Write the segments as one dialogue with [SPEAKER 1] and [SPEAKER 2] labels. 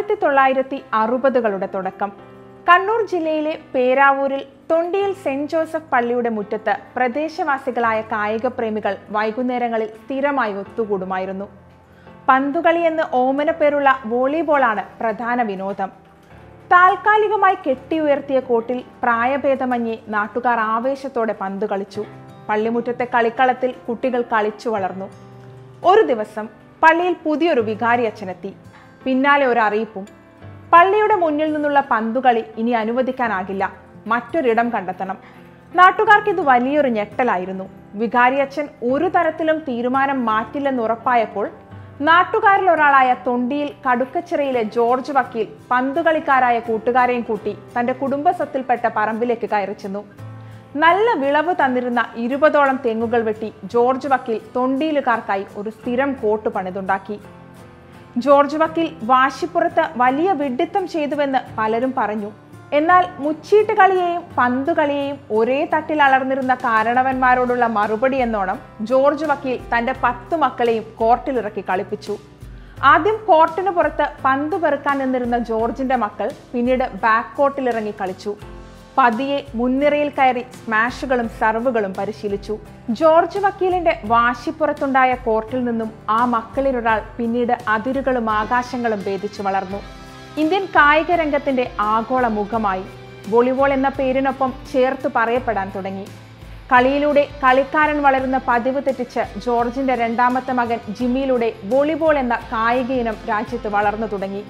[SPEAKER 1] ആയിരത്തി തൊള്ളായിരത്തി അറുപതുകളുടെ തുടക്കം കണ്ണൂർ ജില്ലയിലെ പേരാവൂരിൽ തൊണ്ടിയിൽ സെന്റ് ജോസഫ് പള്ളിയുടെ മുറ്റത്ത് പ്രദേശവാസികളായ കായിക പ്രേമികൾ വൈകുന്നേരങ്ങളിൽ സ്ഥിരമായി ഒത്തുകൂടുമായിരുന്നു പന്തുകളി എന്ന് ഓമനപ്പേരുള്ള വോളിബോളാണ് പ്രധാന വിനോദം താൽക്കാലികമായി കെട്ടിയുയർത്തിയ കോട്ടിൽ പ്രായഭേദമന്യേ നാട്ടുകാർ ആവേശത്തോടെ പന്ത് കളിച്ചു പള്ളിമുറ്റത്തെ കളിക്കളത്തിൽ കുട്ടികൾ കളിച്ചു വളർന്നു ഒരു ദിവസം പള്ളിയിൽ പുതിയൊരു വികാരി അച്ഛനെത്തി പിന്നാലെ ഒരു അറിയിപ്പും പള്ളിയുടെ മുന്നിൽ നിന്നുള്ള പന്തുകളി ഇനി അനുവദിക്കാനാകില്ല മറ്റൊരിടം കണ്ടെത്തണം നാട്ടുകാർക്ക് ഇത് വലിയൊരു ഞെട്ടലായിരുന്നു വികാരി അച്ഛൻ ഒരു തരത്തിലും തീരുമാനം മാറ്റില്ലെന്ന് ഉറപ്പായപ്പോൾ നാട്ടുകാരിൽ ഒരാളായ തൊണ്ടിയിൽ കടുക്കച്ചിറയിലെ ജോർജ് വക്കീൽ പന്തുകളിക്കാരായ കൂട്ടുകാരെയും കൂട്ടി തന്റെ കുടുംബസ്വത്തിൽപ്പെട്ട പറമ്പിലേക്ക് കയറി ചെന്നു നല്ല വിളവ് തന്നിരുന്ന ഇരുപതോളം തെങ്ങുകൾ വെട്ടി ജോർജ് വക്കീൽ തൊണ്ടിയിലുകാർക്കായി ഒരു സ്ഥിരം കോട്ട് പണിതുണ്ടാക്കി ജോർജ് വക്കീൽ വാശിപ്പുറത്ത് വലിയ വിഡ്ഢിത്തം ചെയ്തുവെന്ന് പലരും പറഞ്ഞു എന്നാൽ മുച്ചീട്ട് കളിയെയും പന്തുകളിയെയും ഒരേ തട്ടിൽ അളർന്നിരുന്ന കാരണവന്മാരോടുള്ള മറുപടി എന്നോണം ജോർജ് വക്കീൽ തന്റെ പത്തു മക്കളെയും കോർട്ടിലിറക്കി കളിപ്പിച്ചു ആദ്യം കോർട്ടിന് പുറത്ത് പന്ത് പെറുക്കാൻ നിന്നിരുന്ന ജോർജിന്റെ മക്കൾ പിന്നീട് ബാക്ക് കോർട്ടിലിറങ്ങി കളിച്ചു പതിയെ മുൻനിരയിൽ കയറി സ്മാഷുകളും സർവുകളും പരിശീലിച്ചു ജോർജ് വക്കീലിന്റെ വാശിപ്പുറത്തുണ്ടായ കോർട്ടിൽ നിന്നും ആ മക്കളിലൊരാൾ പിന്നീട് അതിരുകളും ആകാശങ്ങളും ഭേദിച്ചു വളർന്നു ഇന്ത്യൻ കായിക രംഗത്തിന്റെ ആഗോള മുഖമായി വോളിബോൾ എന്ന പേരിനൊപ്പം ചേർത്ത് പറയപ്പെടാൻ തുടങ്ങി കളിയിലൂടെ കളിക്കാരൻ വളരുന്ന പതിവ് തെറ്റിച്ച് ജോർജിന്റെ രണ്ടാമത്തെ മകൻ ജിമ്മിയിലൂടെ വോളിബോൾ എന്ന കായിക ഇനം രാജ്യത്ത് വളർന്നു തുടങ്ങി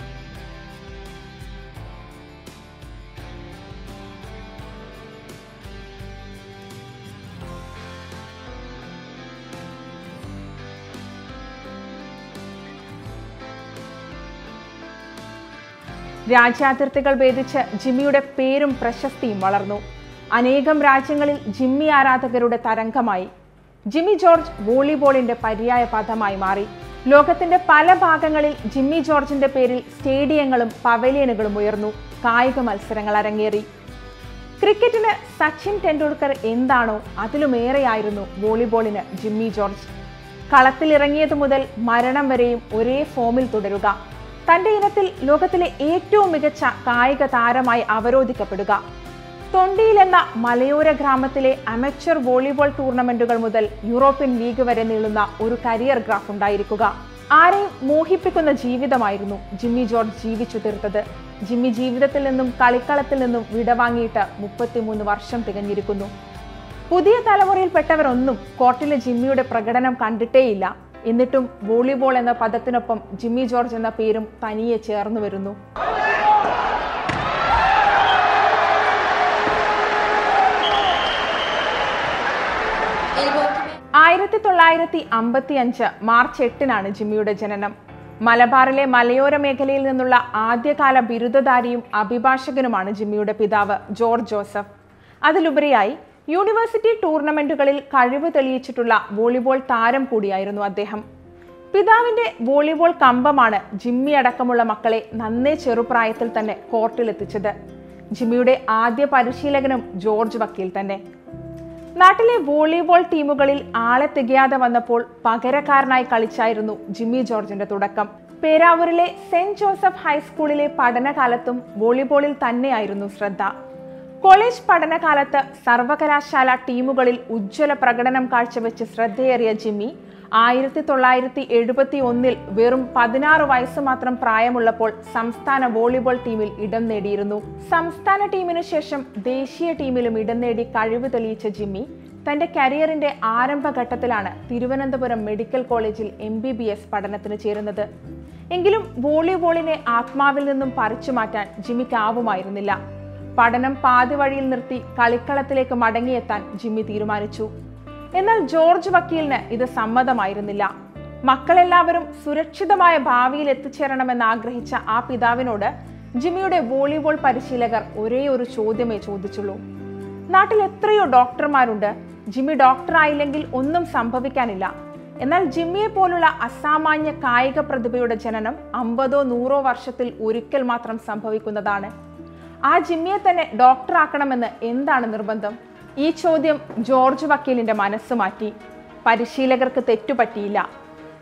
[SPEAKER 1] രാജ്യാതിർത്തികൾ ഭേദിച്ച് ജിമ്മിയുടെ പേരും പ്രശസ്തിയും വളർന്നു അനേകം രാജ്യങ്ങളിൽ ജിമ്മി ആരാധകരുടെ തരംഗമായി ജിമ്മി ജോർജ് വോളിബോളിന്റെ പര്യായ പദമായി മാറി ലോകത്തിന്റെ പല ഭാഗങ്ങളിൽ ജിമ്മി ജോർജിന്റെ പേരിൽ സ്റ്റേഡിയങ്ങളും പവലിയനുകളും ഉയർന്നു കായിക മത്സരങ്ങൾ അരങ്ങേറി ക്രിക്കറ്റിന് സച്ചിൻ ടെണ്ടുൽക്കർ എന്താണോ അതിലുമേറെയായിരുന്നു വോളിബോളിന് ജിമ്മി ജോർജ് കളത്തിലിറങ്ങിയത് മുതൽ മരണം വരെയും ഒരേ ഫോമിൽ തുടരുക തന്റെ ഇനത്തിൽ ലോകത്തിലെ ഏറ്റവും മികച്ച കായിക താരമായി അവരോധിക്കപ്പെടുക തൊണ്ടിയിൽ എന്ന മലയോര ഗ്രാമത്തിലെ അമച്വർ വോളിബോൾ ടൂർണമെന്റുകൾ മുതൽ യൂറോപ്യൻ ലീഗ് വരെ നീളുന്ന ഒരു കരിയർ ഗ്രാഫ് ഉണ്ടായിരിക്കുക ആരെയും മോഹിപ്പിക്കുന്ന ജീവിതമായിരുന്നു ജിമ്മി ജോർജ് ജീവിച്ചു തീർത്തത് ജിമ്മി ജീവിതത്തിൽ നിന്നും കളിക്കളത്തിൽ നിന്നും വിടവാങ്ങിയിട്ട് മുപ്പത്തിമൂന്ന് വർഷം തികഞ്ഞിരിക്കുന്നു പുതിയ തലമുറയിൽപ്പെട്ടവരൊന്നും കോർട്ടിലെ ജിമ്മിയുടെ പ്രകടനം കണ്ടിട്ടേയില്ല എന്നിട്ടും വോളിബോൾ എന്ന പദത്തിനൊപ്പം ജിമ്മി ജോർജ് എന്ന പേരും തനിയെ ചേർന്നു വരുന്നു ആയിരത്തി തൊള്ളായിരത്തി അമ്പത്തി അഞ്ച് മാർച്ച് എട്ടിനാണ് ജിമ്മിയുടെ ജനനം മലബാറിലെ മലയോര മേഖലയിൽ നിന്നുള്ള ആദ്യകാല ബിരുദധാരിയും അഭിഭാഷകനുമാണ് ജിമ്മിയുടെ പിതാവ് ജോർജ് ജോസഫ് അതിലുപരിയായി യൂണിവേഴ്സിറ്റി ടൂർണമെന്റുകളിൽ കഴിവ് തെളിയിച്ചിട്ടുള്ള വോളിബോൾ താരം കൂടിയായിരുന്നു അദ്ദേഹം പിതാവിന്റെ വോളിബോൾ കമ്പമാണ് ജിമ്മി അടക്കമുള്ള മക്കളെ നന്നേ ചെറുപ്രായത്തിൽ തന്നെ കോർട്ടിലെത്തിച്ചത് ജിമ്മിയുടെ ആദ്യ പരിശീലകനും ജോർജ് വക്കീൽ തന്നെ നാട്ടിലെ വോളിബോൾ ടീമുകളിൽ ആളെ തികയാതെ വന്നപ്പോൾ പകരക്കാരനായി കളിച്ചായിരുന്നു ജിമ്മി ജോർജിന്റെ തുടക്കം പേരാവൂരിലെ സെന്റ് ജോസഫ് ഹൈസ്കൂളിലെ പഠനകാലത്തും വോളിബോളിൽ തന്നെയായിരുന്നു ശ്രദ്ധ കോളേജ് പഠനകാലത്ത് സർവകലാശാല ടീമുകളിൽ ഉജ്ജ്വല പ്രകടനം കാഴ്ചവെച്ച് ശ്രദ്ധയേറിയ ജിമ്മി ആയിരത്തി തൊള്ളായിരത്തി എഴുപത്തി ഒന്നിൽ വെറും പതിനാറ് വയസ്സ് മാത്രം പ്രായമുള്ളപ്പോൾ സംസ്ഥാന വോളിബോൾ ടീമിൽ ഇടം നേടിയിരുന്നു സംസ്ഥാന ടീമിനു ശേഷം ദേശീയ ടീമിലും ഇടം നേടി കഴിവ് തെളിയിച്ച ജിമ്മി തന്റെ കരിയറിന്റെ ആരംഭഘട്ടത്തിലാണ് തിരുവനന്തപുരം മെഡിക്കൽ കോളേജിൽ എം ബി ബി എസ് പഠനത്തിന് ചേരുന്നത് എങ്കിലും വോളിബോളിനെ ആത്മാവിൽ നിന്നും പറിച്ചു മാറ്റാൻ ജിമ്മിക്കാവുമായിരുന്നില്ല പഠനം പാതി വഴിയിൽ നിർത്തി കളിക്കളത്തിലേക്ക് മടങ്ങിയെത്താൻ ജിമ്മി തീരുമാനിച്ചു എന്നാൽ ജോർജ് വക്കീലിന് ഇത് സമ്മതമായിരുന്നില്ല മക്കളെല്ലാവരും സുരക്ഷിതമായ ഭാവിയിൽ എത്തിച്ചേരണമെന്ന് ആഗ്രഹിച്ച ആ പിതാവിനോട് ജിമ്മിയുടെ വോളിബോൾ പരിശീലകർ ഒരേ ഒരു ചോദ്യമേ ചോദിച്ചുള്ളൂ നാട്ടിൽ എത്രയോ ഡോക്ടർമാരുണ്ട് ജിമ്മി ഡോക്ടർ ആയില്ലെങ്കിൽ ഒന്നും സംഭവിക്കാനില്ല എന്നാൽ ജിമ്മിയെ പോലുള്ള അസാമാന്യ കായിക പ്രതിഭയുടെ ജനനം അമ്പതോ നൂറോ വർഷത്തിൽ ഒരിക്കൽ മാത്രം സംഭവിക്കുന്നതാണ് ആ ജിമ്മിയെ തന്നെ ഡോക്ടറാക്കണമെന്ന് എന്താണ് നിർബന്ധം ഈ ചോദ്യം ജോർജ് വക്കീലിന്റെ മനസ്സ് മാറ്റി പരിശീലകർക്ക് തെറ്റുപറ്റിയില്ല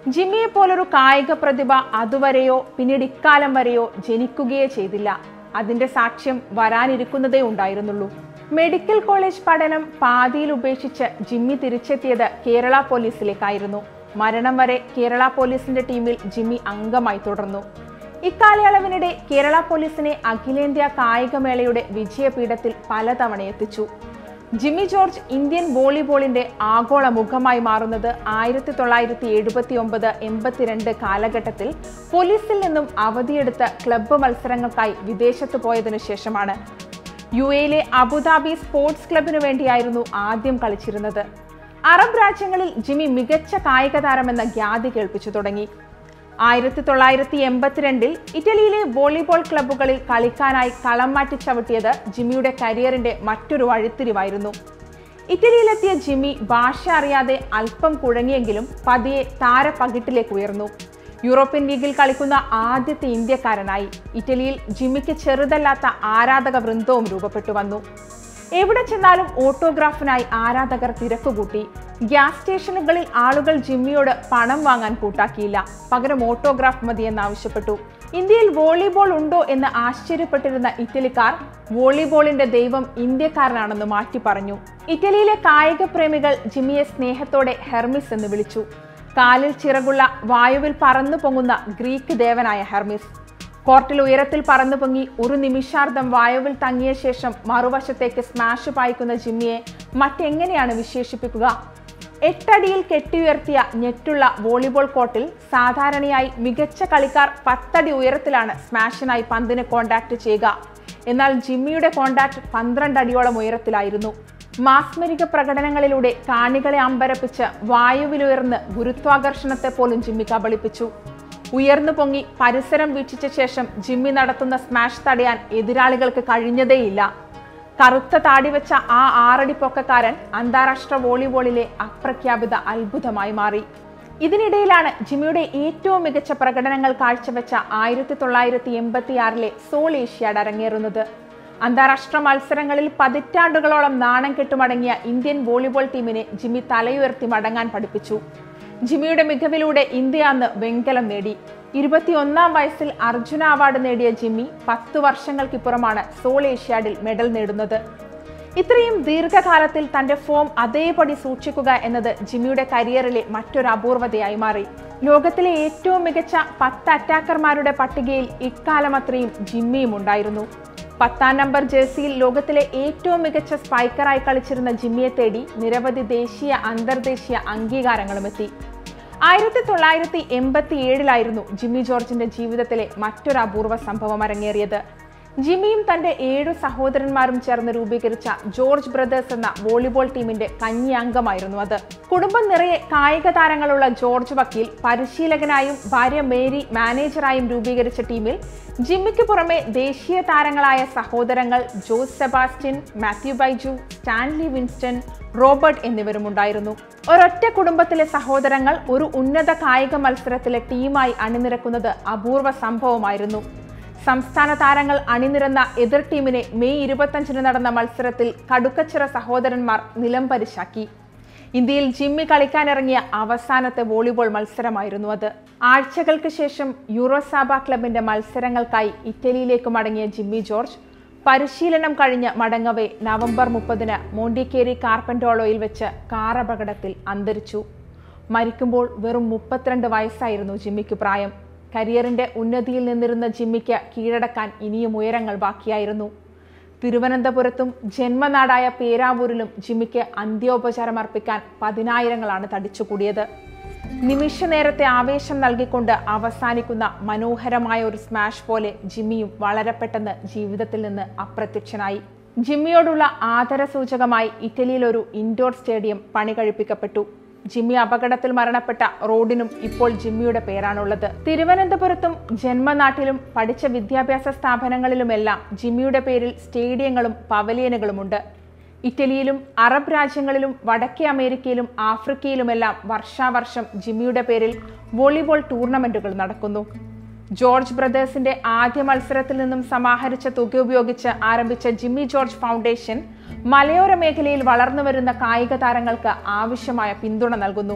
[SPEAKER 1] ജിമ്മിയെ പോലൊരു കായിക പ്രതിഭ അതുവരെയോ പിന്നീട് ഇക്കാലം വരെയോ ജനിക്കുകയേ ചെയ്തില്ല അതിന്റെ സാക്ഷ്യം വരാനിരിക്കുന്നതേ ഉണ്ടായിരുന്നുള്ളൂ മെഡിക്കൽ കോളേജ് പഠനം പാതിയിൽ ഉപേക്ഷിച്ച് ജിമ്മി തിരിച്ചെത്തിയത് കേരള പോലീസിലേക്കായിരുന്നു മരണം വരെ കേരള പോലീസിന്റെ ടീമിൽ ജിമ്മി അംഗമായി തുടർന്നു ഇക്കാലയളവിനിടെ കേരള പോലീസിനെ അഖിലേന്ത്യാ കായികമേളയുടെ വിജയപീഠത്തിൽ പലതവണ എത്തിച്ചു ജിമ്മി ജോർജ് ഇന്ത്യൻ വോളിബോളിന്റെ ആഗോള മുഖമായി മാറുന്നത് ആയിരത്തി തൊള്ളായിരത്തി എഴുപത്തി ഒമ്പത് എൺപത്തിരണ്ട് കാലഘട്ടത്തിൽ പോലീസിൽ നിന്നും അവധിയെടുത്ത് ക്ലബ്ബ് മത്സരങ്ങൾക്കായി വിദേശത്ത് പോയതിനു ശേഷമാണ് യു എയിലെ അബുദാബി സ്പോർട്സ് ക്ലബിനു വേണ്ടിയായിരുന്നു ആദ്യം കളിച്ചിരുന്നത് അറബ് രാജ്യങ്ങളിൽ ജിമ്മി മികച്ച കായിക താരമെന്ന ഖ്യാതി കേൾപ്പിച്ചു തുടങ്ങി ആയിരത്തി തൊള്ളായിരത്തി എൺപത്തിരണ്ടിൽ ഇറ്റലിയിലെ വോളിബോൾ ക്ലബ്ബുകളിൽ കളിക്കാനായി കളം മാറ്റി ചവിട്ടിയത് ജിമ്മിയുടെ കരിയറിന്റെ മറ്റൊരു വഴിത്തിരിവായിരുന്നു ഇറ്റലിയിലെത്തിയ ജിമ്മി ഭാഷ അറിയാതെ അല്പം കുഴങ്ങിയെങ്കിലും പതിയെ താരപ്പകിട്ടിലേക്ക് ഉയർന്നു യൂറോപ്യൻ ലീഗിൽ കളിക്കുന്ന ആദ്യത്തെ ഇന്ത്യക്കാരനായി ഇറ്റലിയിൽ ജിമ്മിക്ക് ചെറുതല്ലാത്ത ആരാധക വൃന്ദവും രൂപപ്പെട്ടു വന്നു എവിടെ ചെന്നാലും ഓട്ടോഗ്രാഫിനായി ആരാധകർ തിരക്കുകൂട്ടി ഗ്യാസ് സ്റ്റേഷനുകളിൽ ആളുകൾ ജിമ്മിയോട് പണം വാങ്ങാൻ കൂട്ടാക്കിയില്ല പകരം ഓട്ടോഗ്രാഫ് മതിയെന്ന് ആവശ്യപ്പെട്ടു ഇന്ത്യയിൽ വോളിബോൾ ഉണ്ടോ എന്ന് ആശ്ചര്യപ്പെട്ടിരുന്ന ഇറ്റലിക്കാർ വോളിബോളിന്റെ ദൈവം ഇന്ത്യക്കാരനാണെന്ന് മാറ്റി പറഞ്ഞു ഇറ്റലിയിലെ കായിക പ്രേമികൾ ജിമ്മിയെ സ്നേഹത്തോടെ ഹെർമിസ് എന്ന് വിളിച്ചു കാലിൽ ചിറകുള്ള വായുവിൽ പറന്നു പൊങ്ങുന്ന ഗ്രീക്ക് ദേവനായ ഹെർമിസ് കോർട്ടിൽ ഉയരത്തിൽ പറന്നു പൊങ്ങി ഒരു നിമിഷാർദ്ധം വായുവിൽ തങ്ങിയ ശേഷം മറുവശത്തേക്ക് സ്മാഷ് പായിക്കുന്ന ജിമ്മിയെ മറ്റെങ്ങനെയാണ് വിശേഷിപ്പിക്കുക എട്ടടിയിൽ കെട്ടിയുയർത്തിയ ഞെട്ടുള്ള വോളിബോൾ കോർട്ടിൽ സാധാരണയായി മികച്ച കളിക്കാർ പത്തടി ഉയരത്തിലാണ് സ്മാഷിനായി പന്തിന് കോണ്ടാക്ട് ചെയ്യുക എന്നാൽ ജിമ്മിയുടെ കോണ്ടാക്ട് പന്ത്രണ്ട് അടിയോളം ഉയരത്തിലായിരുന്നു മാസ്മരിക പ്രകടനങ്ങളിലൂടെ കാണികളെ അമ്പരപ്പിച്ച് വായുവിലുയർന്ന് ഗുരുത്വാകർഷണത്തെ പോലും ജിമ്മി കബളിപ്പിച്ചു ഉയർന്നു പൊങ്ങി പരിസരം വീക്ഷിച്ച ശേഷം ജിമ്മി നടത്തുന്ന സ്മാഷ് തടയാൻ എതിരാളികൾക്ക് കഴിഞ്ഞതേയില്ല കറുത്ത താടി വെച്ച ആ ആറടി പൊക്കക്കാരൻ അന്താരാഷ്ട്ര വോളിബോളിലെ അപ്രഖ്യാപിത അത്ഭുതമായി മാറി ഇതിനിടയിലാണ് ജിമ്മിയുടെ ഏറ്റവും മികച്ച പ്രകടനങ്ങൾ കാഴ്ചവെച്ച ആയിരത്തി തൊള്ളായിരത്തി എൺപത്തിയാറിലെ സോൾ ഏഷ്യാഡ് അരങ്ങേറുന്നത് അന്താരാഷ്ട്ര മത്സരങ്ങളിൽ പതിറ്റാണ്ടുകളോളം നാണം കെട്ടുമടങ്ങിയ ഇന്ത്യൻ വോളിബോൾ ടീമിനെ ജിമ്മി തലയുയർത്തി മടങ്ങാൻ പഠിപ്പിച്ചു ജിമ്മിയുടെ മികവിലൂടെ ഇന്ത്യ അന്ന് വെങ്കലം നേടി ഇരുപത്തിയൊന്നാം വയസ്സിൽ അർജുന അവാർഡ് നേടിയ ജിമ്മി പത്തു വർഷങ്ങൾക്കിപ്പുറമാണ് സോൾ ഏഷ്യാഡിൽ മെഡൽ നേടുന്നത് ഇത്രയും ദീർഘകാലത്തിൽ തന്റെ ഫോം അതേപടി സൂക്ഷിക്കുക എന്നത് ജിമ്മിയുടെ കരിയറിലെ മറ്റൊരു അപൂർവതയായി മാറി ലോകത്തിലെ ഏറ്റവും മികച്ച പത്ത് അറ്റാക്കർമാരുടെ പട്ടികയിൽ ഇക്കാലം അത്രയും ജിമ്മിയും ഉണ്ടായിരുന്നു പത്താം നമ്പർ ജേഴ്സിയിൽ ലോകത്തിലെ ഏറ്റവും മികച്ച സ്പൈക്കറായി കളിച്ചിരുന്ന ജിമ്മിയെ തേടി നിരവധി ദേശീയ അന്തർദേശീയ അംഗീകാരങ്ങളും എത്തി ആയിരത്തി തൊള്ളായിരത്തി എൺപത്തി ഏഴിലായിരുന്നു ജിമ്മി ജോർജിന്റെ ജീവിതത്തിലെ മറ്റൊരു അപൂർവ സംഭവം അരങ്ങേറിയത് ജിമ്മിയും തന്റെ ഏഴു സഹോദരന്മാരും ചേർന്ന് രൂപീകരിച്ച ജോർജ് ബ്രദേഴ്സ് എന്ന വോളിബോൾ ടീമിന്റെ കഞ്ഞി അംഗമായിരുന്നു അത് കുടുംബം നിറയെ കായിക താരങ്ങളുള്ള ജോർജ് വക്കീൽ പരിശീലകനായും ഭാര്യ മേരി മാനേജറായും രൂപീകരിച്ച ടീമിൽ ജിമ്മിക്ക് പുറമെ ദേശീയ താരങ്ങളായ സഹോദരങ്ങൾ Jose Sebastian Mathew Baiju Stanley Winston Robert എന്നിവരും ഉണ്ടായിരുന്നു ഒരൊറ്റ കുടുംബത്തിലെ സഹോദരങ്ങൾ ഒരു ഉന്നത കായിക മത്സരത്തിലെ ടീമായി അണിനിരക്കുന്നത് അപൂർവ സംഭവമായിരുന്നു സംസ്ഥാന താരങ്ങൾ അണിനിരന്ന എതിർ ടീമിനെ മെയ് ഇരുപത്തഞ്ചിന് നടന്ന മത്സരത്തിൽ കടുക്കച്ചിറ സഹോദരന്മാർ നിലംപരിശാക്കി ഇന്ത്യയിൽ ജിമ്മി കളിക്കാനിറങ്ങിയ അവസാനത്തെ വോളിബോൾ മത്സരമായിരുന്നു അത് ആഴ്ചകൾക്ക് ശേഷം യൂറോസാബ ക്ലബിന്റെ മത്സരങ്ങൾക്കായി ഇറ്റലിയിലേക്ക് മടങ്ങിയ ജിമ്മി ജോർജ് പരിശീലനം കഴിഞ്ഞ് മടങ്ങവേ നവംബർ മുപ്പതിന് മോണ്ടിക്കേരി കാർപ്പൻറ്റോളോയിൽ വെച്ച് കാർ അപകടത്തിൽ അന്തരിച്ചു മരിക്കുമ്പോൾ വെറും മുപ്പത്തിരണ്ട് വയസ്സായിരുന്നു ജിമ്മിക്ക് പ്രായം കരിയറിന്റെ ഉന്നതിയിൽ നിന്നിരുന്ന ജിമ്മിക്ക് കീഴടക്കാൻ ഇനിയും ഉയരങ്ങൾ ബാക്കിയായിരുന്നു തിരുവനന്തപുരത്തും ജന്മനാടായ പേരാവൂരിലും ജിമ്മിക്ക് അന്ത്യോപചാരം അർപ്പിക്കാൻ പതിനായിരങ്ങളാണ് തടിച്ചുകൂടിയത് നിമിഷ നേരത്തെ ആവേശം നൽകിക്കൊണ്ട് അവസാനിക്കുന്ന മനോഹരമായ ഒരു സ്മാഷ് പോലെ ജിമ്മിയും വളരെ പെട്ടെന്ന് ജീവിതത്തിൽ നിന്ന് അപ്രത്യക്ഷനായി ജിമ്മിയോടുള്ള ആദരസൂചകമായി ഇറ്റലിയിൽ ഒരു ഇൻഡോർ സ്റ്റേഡിയം പണി കഴിപ്പിക്കപ്പെട്ടു ജിമ്മി അപകടത്തിൽ മരണപ്പെട്ട റോഡിനും ഇപ്പോൾ ജിമ്മിയുടെ പേരാണുള്ളത് തിരുവനന്തപുരത്തും ജന്മനാട്ടിലും പഠിച്ച വിദ്യാഭ്യാസ സ്ഥാപനങ്ങളിലുമെല്ലാം ജിമ്മിയുടെ പേരിൽ സ്റ്റേഡിയങ്ങളും പവലിയനുകളുമുണ്ട് ഇറ്റലിയിലും അറബ് രാജ്യങ്ങളിലും വടക്കേ അമേരിക്കയിലും ആഫ്രിക്കയിലുമെല്ലാം വർഷാവർഷം ജിമ്മിയുടെ പേരിൽ വോളിബോൾ ടൂർണമെന്റുകൾ നടക്കുന്നു ജോർജ് ബ്രദേഴ്സിന്റെ ആദ്യ മത്സരത്തിൽ നിന്നും സമാഹരിച്ച തുക ഉപയോഗിച്ച് ആരംഭിച്ച ജിമ്മി ജോർജ് ഫൗണ്ടേഷൻ മലയോര മേഖലയിൽ വളർന്നു വരുന്ന കായിക താരങ്ങൾക്ക് ആവശ്യമായ പിന്തുണ നൽകുന്നു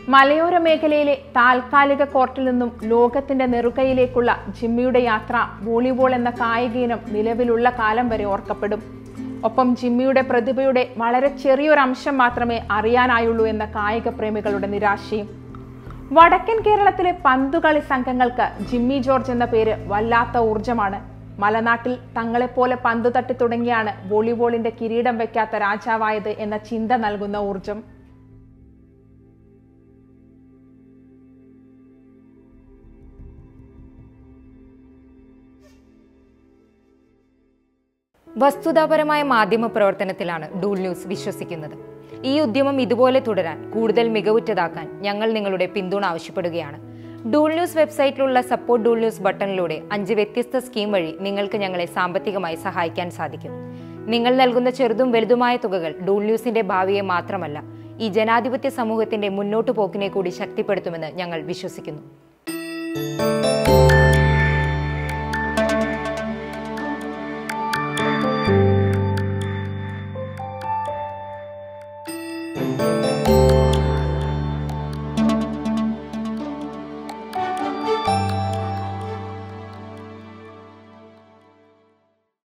[SPEAKER 1] മലയോര മേഖലയിലെ താൽക്കാലിക കോർട്ടിൽ നിന്നും ലോകത്തിന്റെ നെറുകയിലേക്കുള്ള ജിമ്മിയുടെ യാത്ര വോളിബോൾ എന്ന കായിക ഇനം നിലവിലുള്ള കാലം വരെ ഓർക്കപ്പെടും ഒപ്പം ജിമ്മിയുടെ പ്രതിഭയുടെ വളരെ ചെറിയൊരു അംശം മാത്രമേ അറിയാനായുള്ളൂ എന്ന കായിക പ്രേമികളുടെ നിരാശയും വടക്കൻ കേരളത്തിലെ പന്തുകളി സംഘങ്ങൾക്ക് ജിമ്മി ജോർജ് എന്ന പേര് വല്ലാത്ത ഊർജമാണ് മലനാട്ടിൽ തങ്ങളെപ്പോലെ പന്ത് തട്ടി തുടങ്ങിയാണ് വോളിബോളിന്റെ കിരീടം വെക്കാത്ത രാജാവായത് എന്ന ചിന്ത നൽകുന്ന ഊർജം
[SPEAKER 2] വസ്തുതാപരമായ മാധ്യമ പ്രവർത്തനത്തിലാണ് ഡൂൾ ന്യൂസ് വിശ്വസിക്കുന്നത് ഈ ഉദ്യമം ഇതുപോലെ തുടരാൻ കൂടുതൽ മികവുറ്റതാക്കാൻ ഞങ്ങൾ നിങ്ങളുടെ പിന്തുണ ആവശ്യപ്പെടുകയാണ് ഡൂൾ ന്യൂസ് വെബ്സൈറ്റിലുള്ള സപ്പോർട്ട് ഡൂൾ ന്യൂസ് ബട്ടണിലൂടെ അഞ്ച് വ്യത്യസ്ത സ്കീം വഴി നിങ്ങൾക്ക് ഞങ്ങളെ സാമ്പത്തികമായി സഹായിക്കാൻ സാധിക്കും നിങ്ങൾ നൽകുന്ന ചെറുതും വലുതുമായ തുകകൾ ഡൂൾ ന്യൂസിന്റെ ഭാവിയെ മാത്രമല്ല ഈ ജനാധിപത്യ സമൂഹത്തിന്റെ മുന്നോട്ടു പോക്കിനെ കൂടി ശക്തിപ്പെടുത്തുമെന്ന് ഞങ്ങൾ വിശ്വസിക്കുന്നു
[SPEAKER 3] thank you